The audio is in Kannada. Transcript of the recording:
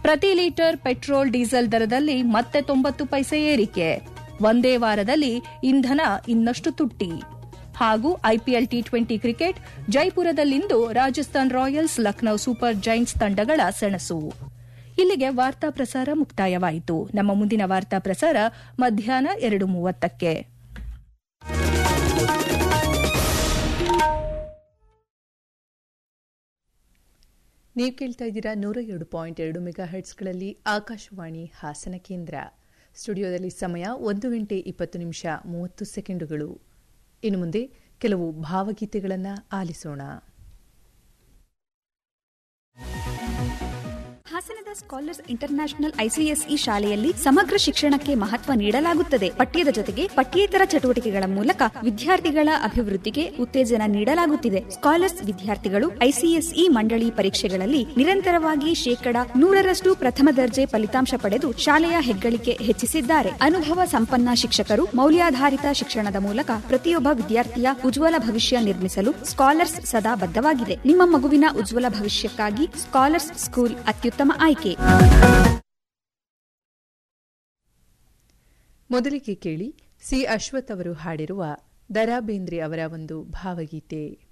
ಪ್ರತಿ ಲೀಟರ್ ಪೆಟ್ರೋಲ್ ಡೀಸೆಲ್ ದರದಲ್ಲಿ ಮತ್ತೆ ತೊಂಬತ್ತು ಪೈಸೆ ಏರಿಕೆ ಒಂದೇ ವಾರದಲ್ಲಿ ಇಂಧನ ಇನ್ನಷ್ಟು ತುಟ್ಟಿ ಹಾಗೂ ಐಪಿಎಲ್ ಟಿ ಟ್ವೆಂಟಿ ಕ್ರಿಕೆಟ್ ಜೈಪುರದಲ್ಲಿಂದು Rajasthan Royals Lucknow super giants ತಂಡಗಳ ಸೆಣಸು ಇಲ್ಲಿಗೆ ವಾರ್ತಾ ಪ್ರಸಾರ ಮುಕ್ತಾಯವಾಯಿತು ನಮ್ಮ ಮುಂದಿನ ವಾರ್ತಾ ಪ್ರಸಾರ ಮಧ್ಯಾಹ್ನ ಎರಡು ಮೂವತ್ತಕ್ಕೆ ನೀವು ಕೇಳ್ತಾ ಇದ್ದೀರಾ ನೂರ ಎರಡು ಪಾಯಿಂಟ್ ಎರಡು ಮೆಗಾ ಹರ್ಟ್ಸ್ಗಳಲ್ಲಿ ಆಕಾಶವಾಣಿ ಹಾಸನ ಕೇಂದ್ರ ಸ್ಟುಡಿಯೋದಲ್ಲಿ ಸಮಯ ಒಂದು ಗಂಟೆ ಇಪ್ಪತ್ತು ನಿಮಿಷ ಮೂವತ್ತು ಸೆಕೆಂಡುಗಳು ಇನ್ನು ಮುಂದೆ ಕೆಲವು ಭಾವಗೀತೆಗಳನ್ನು ಆಲಿಸೋಣ ಹಾಸನದ ಸ್ಕಾಲರ್ಸ್ ಇಂಟರ್ನ್ಯಾಷನಲ್ ಐಸಿಎಸ್ಇ ಶಾಲೆಯಲ್ಲಿ ಸಮಗ್ರ ಶಿಕ್ಷಣಕ್ಕೆ ಮಹತ್ವ ನೀಡಲಾಗುತ್ತದೆ ಪಠ್ಯದ ಜೊತೆಗೆ ಪಠ್ಯೇತರ ಚಟುವಟಿಕೆಗಳ ಮೂಲಕ ವಿದ್ಯಾರ್ಥಿಗಳ ಅಭಿವೃದ್ಧಿಗೆ ಉತ್ತೇಜನ ನೀಡಲಾಗುತ್ತಿದೆ ಸ್ಕಾಲರ್ಸ್ ವಿದ್ಯಾರ್ಥಿಗಳು ಐಸಿಎಸ್ಇ ಮಂಡಳಿ ಪರೀಕ್ಷೆಗಳಲ್ಲಿ ನಿರಂತರವಾಗಿ ಶೇಕಡಾ ನೂರರಷ್ಟು ಪ್ರಥಮ ದರ್ಜೆ ಫಲಿತಾಂಶ ಪಡೆದು ಶಾಲೆಯ ಹೆಗ್ಗಳಿಕೆ ಹೆಚ್ಚಿಸಿದ್ದಾರೆ ಅನುಭವ ಸಂಪನ್ನ ಶಿಕ್ಷಕರು ಮೌಲ್ಯಾಧಾರಿತ ಶಿಕ್ಷಣದ ಮೂಲಕ ಪ್ರತಿಯೊಬ್ಬ ವಿದ್ಯಾರ್ಥಿಯ ಉಜ್ವಲ ಭವಿಷ್ಯ ನಿರ್ಮಿಸಲು ಸ್ಕಾಲರ್ಸ್ ಸದಾ ಬದ್ಧವಾಗಿದೆ ನಿಮ್ಮ ಮಗುವಿನ ಉಜ್ವಲ ಭವಿಷ್ಯಕ್ಕಾಗಿ ಸ್ಕಾಲರ್ಸ್ ಸ್ಕೂಲ್ ಅತ್ಯುತ್ತಮ ಆಯ್ಕೆ ಮೊದಲಿಗೆ ಕೇಳಿ ಸಿ ಅಶ್ವಥ್ ಅವರು ಹಾಡಿರುವ ದರಾ ಬೇಂದ್ರೆ ಅವರ ಒಂದು ಭಾವಗೀತೆ